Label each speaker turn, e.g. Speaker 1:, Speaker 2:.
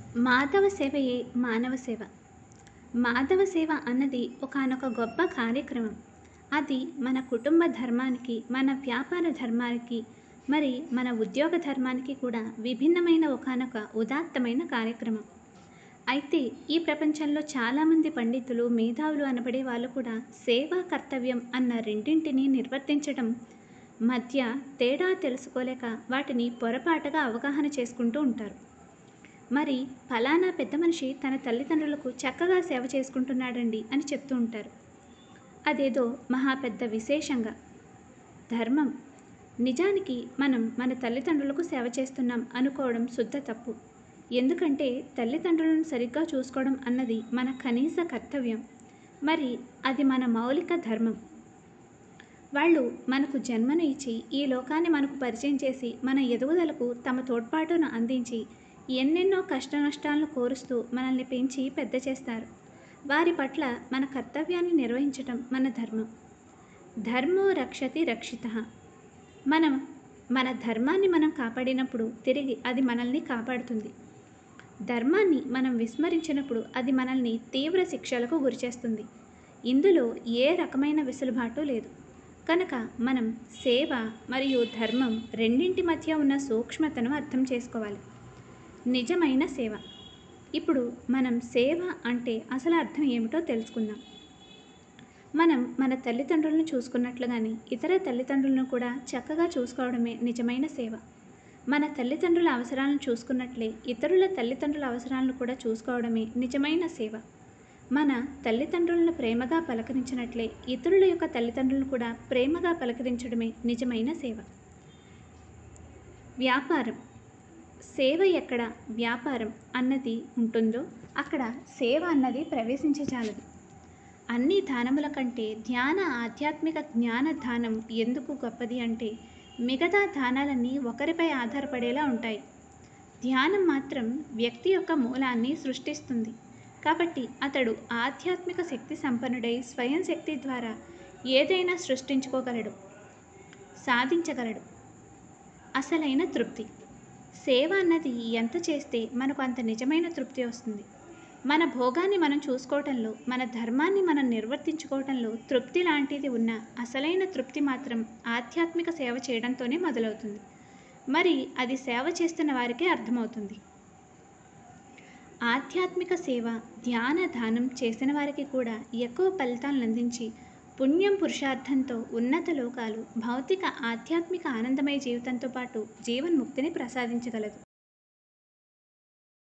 Speaker 1: మాధవ సేవయే మానవ సేవ మాధవ సేవ అన్నది ఒకానొక గొప్ప కార్యక్రమం అది మన కుటుంబ ధర్మానికి మన వ్యాపార ధర్మానికి మరి మన ఉద్యోగ ధర్మానికి కూడా విభిన్నమైన ఒకానొక ఉదాత్తమైన కార్యక్రమం అయితే ఈ ప్రపంచంలో చాలామంది పండితులు మేధావులు అనబడే వాళ్ళు కూడా సేవా కర్తవ్యం అన్న రెండింటిని నిర్వర్తించడం మధ్య తేడా తెలుసుకోలేక వాటిని పొరపాటుగా అవగాహన చేసుకుంటూ ఉంటారు మరి ఫలానా పెద్ద మనిషి తన తల్లిదండ్రులకు చక్కగా సేవ చేసుకుంటున్నాడండి అని చెప్తూ ఉంటారు అదేదో మహా పెద్ద విశేషంగా ధర్మం నిజానికి మనం మన తల్లిదండ్రులకు సేవ చేస్తున్నాం అనుకోవడం శుద్ధ తప్పు ఎందుకంటే తల్లిదండ్రులను సరిగ్గా చూసుకోవడం అన్నది మన కనీస కర్తవ్యం మరి అది మన మౌలిక ధర్మం వాళ్ళు మనకు జన్మను ఇచ్చి ఈ లోకాన్ని మనకు పరిచయం చేసి మన ఎదుగుదలకు తమ తోడ్పాటును అందించి ఎన్నెన్నో కష్ట నష్టాలను కోరుస్తూ మనల్ని పెంచి పెద్ద చేస్తారు వారి పట్ల మన కర్తవ్యాన్ని నిర్వహించటం మన ధర్మం ధర్మో రక్షతి రక్షిత మనం మన ధర్మాన్ని మనం కాపాడినప్పుడు తిరిగి అది మనల్ని కాపాడుతుంది ధర్మాన్ని మనం విస్మరించినప్పుడు అది మనల్ని తీవ్ర శిక్షలకు గురిచేస్తుంది ఇందులో ఏ రకమైన వెసులుబాటు లేదు కనుక మనం సేవ మరియు ధర్మం రెండింటి మధ్య ఉన్న సూక్ష్మతను అర్థం చేసుకోవాలి నిజమైన సేవ ఇప్పుడు మనం సేవ అంటే అసలు అర్థం ఏమిటో తెలుసుకుందాం మనం మన తల్లిదండ్రులను చూసుకున్నట్లుగానే ఇతర తల్లిదండ్రులను కూడా చక్కగా చూసుకోవడమే నిజమైన సేవ మన తల్లిదండ్రుల అవసరాలను చూసుకున్నట్లే ఇతరుల తల్లిదండ్రుల అవసరాలను కూడా చూసుకోవడమే నిజమైన సేవ మన తల్లిదండ్రులను ప్రేమగా పలకరించినట్లే ఇతరుల యొక్క తల్లిదండ్రులను కూడా ప్రేమగా పలకరించడమే నిజమైన సేవ వ్యాపారం సేవ ఎక్కడ వ్యాపారం అన్నది ఉంటుందో అక్కడ సేవ అన్నది ప్రవేశించజాలదు అన్ని దానముల కంటే ధ్యాన ఆధ్యాత్మిక జ్ఞాన దానం ఎందుకు గొప్పది అంటే మిగతా దానాలన్నీ ఒకరిపై ఆధారపడేలా ఉంటాయి ధ్యానం మాత్రం వ్యక్తి యొక్క మూలాన్ని సృష్టిస్తుంది కాబట్టి అతడు ఆధ్యాత్మిక శక్తి సంపన్నుడై స్వయం శక్తి ద్వారా ఏదైనా సృష్టించుకోగలడు సాధించగలడు అసలైన తృప్తి సేవ అన్నది ఎంత చేస్తే మనకు అంత నిజమైన తృప్తి వస్తుంది మన భోగాన్ని మనం చూసుకోవటంలో మన ధర్మాన్ని మనం నిర్వర్తించుకోవటంలో తృప్తి లాంటిది ఉన్న అసలైన తృప్తి మాత్రం ఆధ్యాత్మిక సేవ చేయడంతోనే మొదలవుతుంది మరి అది సేవ చేస్తున్న వారికే అర్థమవుతుంది ఆధ్యాత్మిక సేవ ధ్యాన దానం చేసిన వారికి కూడా ఎక్కువ ఫలితాలను అందించి పుణ్యం పురుషార్థంతో ఉన్నత లోకాలు భౌతిక ఆధ్యాత్మిక ఆనందమయ జీవితంతో పాటు జీవన్ముక్తిని ప్రసాదించగలదు